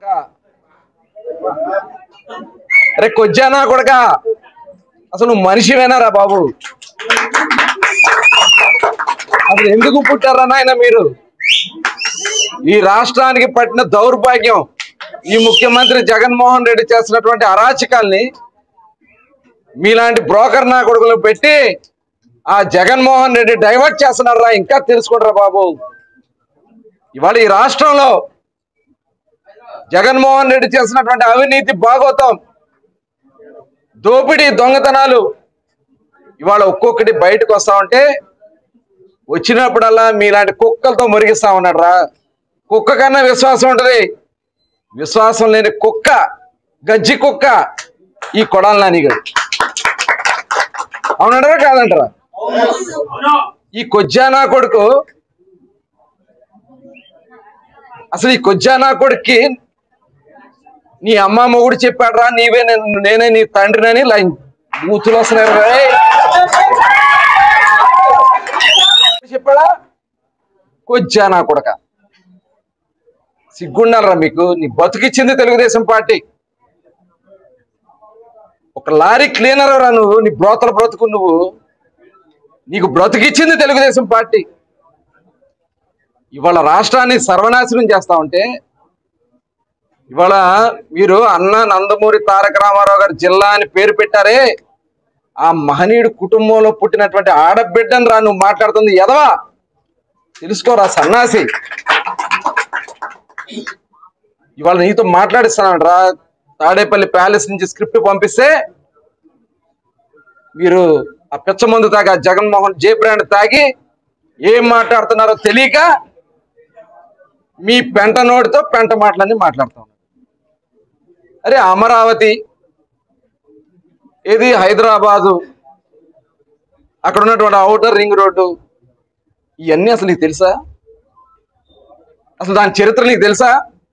కొడక అరే కొజ్జానా కొడక అసలు నువ్వు మనిషివేనారా బాబు అసలు ఎందుకు పుట్టారా నాయన మీరు ఈ రాష్ట్రానికి పట్టిన దౌర్భాగ్యం ఈ ముఖ్యమంత్రి జగన్మోహన్ రెడ్డి చేస్తున్నటువంటి అరాచకాల్ని మీలాంటి బ్రోకర్ నా కొడుకులు పెట్టి ఆ జగన్మోహన్ రెడ్డి డైవర్ట్ చేస్తున్నారా ఇంకా తెలుసుకుంటారా బాబు ఇవాళ ఈ రాష్ట్రంలో జగన్మోహన్ రెడ్డి చేసినటువంటి అవినీతి భాగోతం దోపిడీ దొంగతనాలు ఇవాళ ఒక్కొక్కటి బయటకు వస్తా ఉంటే వచ్చినప్పుడల్లా మీలాంటి కుక్కలతో మురిగిస్తా ఉన్నాడు రా కుక్క కన్నా విశ్వాసం ఉంటది విశ్వాసం లేని కుక్క గజ్జి కుక్క ఈ కొడాలి నానిగాడు అవునంటారా కాదంటారా ఈ కొజ్జానా కొడుకు అసలు ఈ కొజ్జానా కొడుక్కి నీ అమ్మ మొగుడు చెప్పాడురా నీవే నేను- నేనే నీ తండ్రినని లైన్ బూతులు వస్తున్నాయి రేయ్. చెప్పాడా కొజ్జానా కొడక సిగ్గుండాలరా మీకు నీ బతుకిచ్చింది తెలుగుదేశం పార్టీ ఒక లారీ క్లీనర్ రా నువ్వు నీ బ్రోతల బ్రతుకు నువ్వు నీకు బ్రతికిచ్చింది తెలుగుదేశం పార్టీ ఇవాళ రాష్ట్రాన్ని సర్వనాశనం చేస్తా ఉంటే ఇవాళ మీరు అన్న నందమూరి తారక రామారావు గారు జిల్లా అని పేరు పెట్టారే ఆ మహనీయుడు కుటుంబంలో పుట్టినటువంటి ఆడబిడ్డను రా నువ్వు మాట్లాడుతుంది ఎదవా తెలుసుకోరా సన్నాసి ఇవాళ నీతో మాట్లాడిస్తున్నాడు రా తాడేపల్లి ప్యాలెస్ నుంచి స్క్రిప్ట్ పంపిస్తే మీరు ఆ పిచ్చ మందు తాగి ఆ జగన్మోహన్ జే బ్రాండ్ తాగి ఏం మాట్లాడుతున్నారో తెలియక మీ పెంట నోటితో పెంట మాటలన్నీ మాట్లాడుతా ఉన్నారు అరే అమరావతి ఇది హైదరాబాదు అక్కడ ఉన్నటువంటి అవుటర్ రింగ్ రోడ్డు ఇవన్నీ అసలు నీకు తెలుసా అసలు దాని చరిత్ర నీకు తెలుసా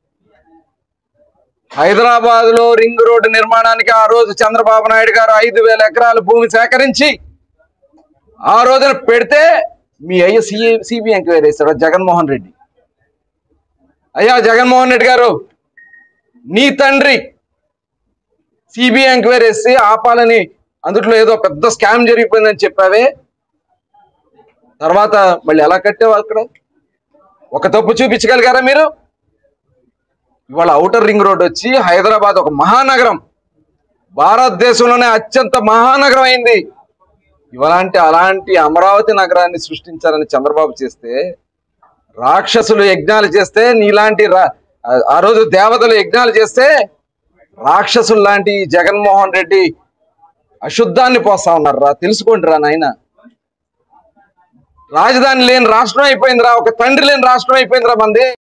హైదరాబాద్ లో రింగ్ రోడ్డు నిర్మాణానికి ఆ రోజు చంద్రబాబు నాయుడు గారు ఐదు వేల ఎకరాల భూమి సేకరించి ఆ రోజున పెడితే మీ అయ్య సిఏ సిబిఐ ఎంక్వైరీ వేస్తాడు జగన్మోహన్ రెడ్డి అయ్యా జగన్మోహన్ రెడ్డి గారు నీ తండ్రి సిబిఐ ఎంక్వైరీ వేసి ఆపాలని అందుట్లో ఏదో పెద్ద స్కామ్ జరిగిపోయిందని చెప్పావే తర్వాత మళ్ళీ ఎలా కట్టావు అక్కడ ఒక తప్పు చూపించగలిగారా మీరు ఇవాళ ఔటర్ రింగ్ రోడ్ వచ్చి హైదరాబాద్ ఒక మహానగరం భారతదేశంలోనే అత్యంత మహానగరం అయింది ఇలాంటి అలాంటి అమరావతి నగరాన్ని సృష్టించాలని చంద్రబాబు చేస్తే రాక్షసులు యజ్ఞాలు చేస్తే నీలాంటి రా- ఆ- ఆ రోజు దేవతలు యజ్ఞాలు చేస్తే రాక్షసులు లాంటి ఈ జగన్మోహన్ రెడ్డి అశుద్ధాన్ని పోస్తా ఉన్నారు రా తెలుసుకోండి రా నాయన రాజధాని లేని రాష్ట్రం అయిపోయిందిరా ఒక తండ్రి లేని రాష్ట్రం అయిపోయిందిరా మంది